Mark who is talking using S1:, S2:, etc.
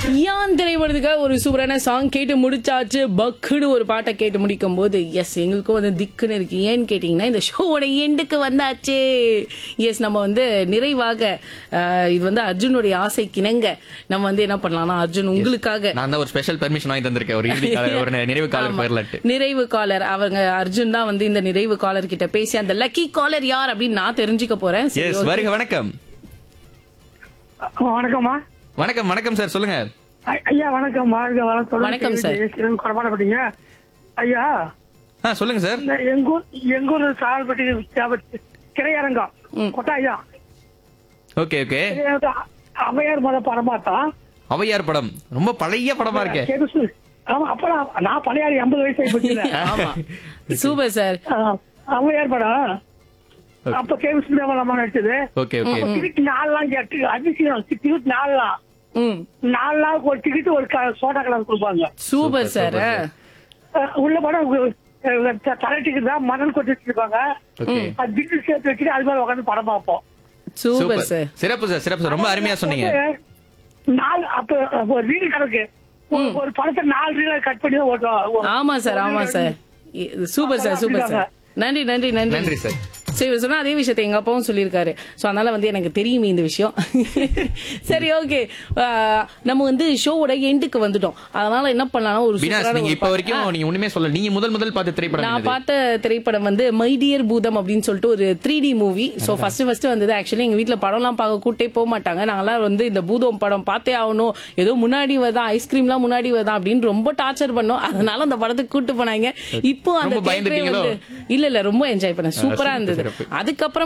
S1: யான் திரைப்படத்துக்காக ஒரு சூப்பரான சாங் கேட்டு முடிச்சாச்சு பக்குன்னு ஒரு பாட்டை கேட்டு முடிக்கும் போது எஸ் எங்களுக்கும் வந்து திக்குன்னு இருக்கு ஏன்னு கேட்டீங்கன்னா இந்த ஷோவோட எண்டுக்கு வந்தாச்சு எஸ் நம்ம வந்து நிறைவாக அஹ், இது வந்து அர்ஜுனுடைய ஆசை கிணங்க நம்ம வந்து என்ன பண்ணலாம்னா அர்ஜுன் உங்களுக்காக
S2: நான் தான் ஒரு ஸ்பெஷல் பெர்மிஷன் வாங்கி தந்திருக்கேன் ஒரு இறுதி கால- ஒரு நிறைவு காலர்
S1: ஆமா.
S2: பேர்லட்டு
S1: நிறைவு காலர் அவங்க அர்ஜுன் தான் வந்து இந்த நிறைவு காலர் கிட்ட பேசி அந்த லக்கி காலர் யார் அப்படின்னு நான் தெரிஞ்சுக்க போறேன் சரி,
S2: எஸ்
S1: okay.
S2: வருக வணக்கம்
S3: வணக்கம்மா
S2: வணக்கம் வணக்கம் சார் சொல்லுங்க
S3: ஐ- ஐயா வணக்கம் வாழ்க வளத்துடன்
S1: வணக்கம் சார்.
S3: குறமாடப்பட்டீங்க ஐயா
S2: ஆ சொல்லுங்க சார்
S3: இந்த எங்கூர் எங்கூர் சால்பட்டி வித்யாபதி திரையரங்கம் கொட்டாயா
S2: ஓகே ஓகே
S3: அவையார் மத பரமாத்தா
S2: ஔவையார் படம் ரொம்ப பழைய படமா இருக்கே
S3: கேதுசு ஆமா அப்ப நான் பழையாறு எண்பது வயசு ஆயிப்போச்சுல
S1: ஆமா சூப்பர் சார்
S3: அவையார் படம் அப்ப கேதுசு நம்ம நடிச்சது
S2: ஓகே ஓகே
S3: டிக்கெட் நாலாம் கேட்டு அதிசயம் டிக்கெட் நாலாம்
S1: ம்
S3: நாலு நாளுக்கு ஒரு டிக்கெட் ஒரு க- சோடா கலர் கொடுப்பாங்க
S1: சூப்பர் சார்
S2: சூப்பர் சார்.
S3: அஹ் உள்ள படம் தலை டிக்கெட் தான் மணல் கொட்டி வச்சிருப்பாங்க
S2: ஓகே
S3: அது டிக்கெட் சேர்த்து வச்சுட்டு அது மாதிரி உட்காந்து படம் பார்ப்போம்
S1: சூப்பர்
S2: சூப்பர்
S1: சார்
S2: சிறப்பு சார் சிறப்பு சார் ரொம்ப அருமையா சொன்னீங்க
S3: நாலு அப்ப ஒரு ரீல் கணக்கு ஒரு- ஒரு படத்தை நாலு ரீல கட் பண்ணி தான் ஓட்டுவோம்
S1: ஆமா சார் ஆமா சார் இ- சூப்பர் சார் சூப்பர் சார் நன்றி நன்றி நன்றி
S2: நன்றி சார்
S1: சரி இவர் சொன்னா அதே விஷயத்தை எங்க அப்பாவும் சொல்லியிருக்காரு சோ அதனால வந்து எனக்கு தெரியுமே இந்த விஷயம் சரி ஓகே நம்ம வந்து ஷோவோட எண்டுக்கு வந்துட்டோம் அதனால என்ன பண்ணலாம் ஒரு
S2: வினாஷ்
S1: சூப்பரான
S2: நீங்க
S1: ஒரு
S2: இப்ப
S1: பா-
S2: வரைக்கும் நீங்க ஒண்ணுமே சொல்ல நீங்க முதல் முதல் பார்த்த திரைப்படம்
S1: நான்
S2: என்னது?
S1: பார்த்த திரைப்படம் வந்து மை டியர் பூதம் அப்படின்னு சொல்லிட்டு ஒரு three D movie so first first வந்தது ஆக்சுவலி எங்க வீட்ல படம்லாம் பார்க்க கூட்டே போக மாட்டாங்க நாங்களாம் வந்து இந்த பூதம் படம் பார்த்தே ஆகணும் ஏதோ முன்னாடி வருதா ஐஸ்கிரீம்லாம் முன்னாடி வருதா அப்படின்னு ரொம்ப டார்ச்சர் பண்ணோம் அதனால அந்த படத்துக்கு கூட்டு போனாங்க இப்போ அந்த
S2: ரொம்ப
S1: theatre ஏ
S2: பயந்துட்டீங்களோ?
S1: வந்து இல்ல இல்ல ரொம்ப என்ஜாய் பண்ணேன் சூப்பரா
S2: சிறப்பு,
S1: இருந்தது
S2: சிறப்பு.
S1: அதுக்கப்புறம்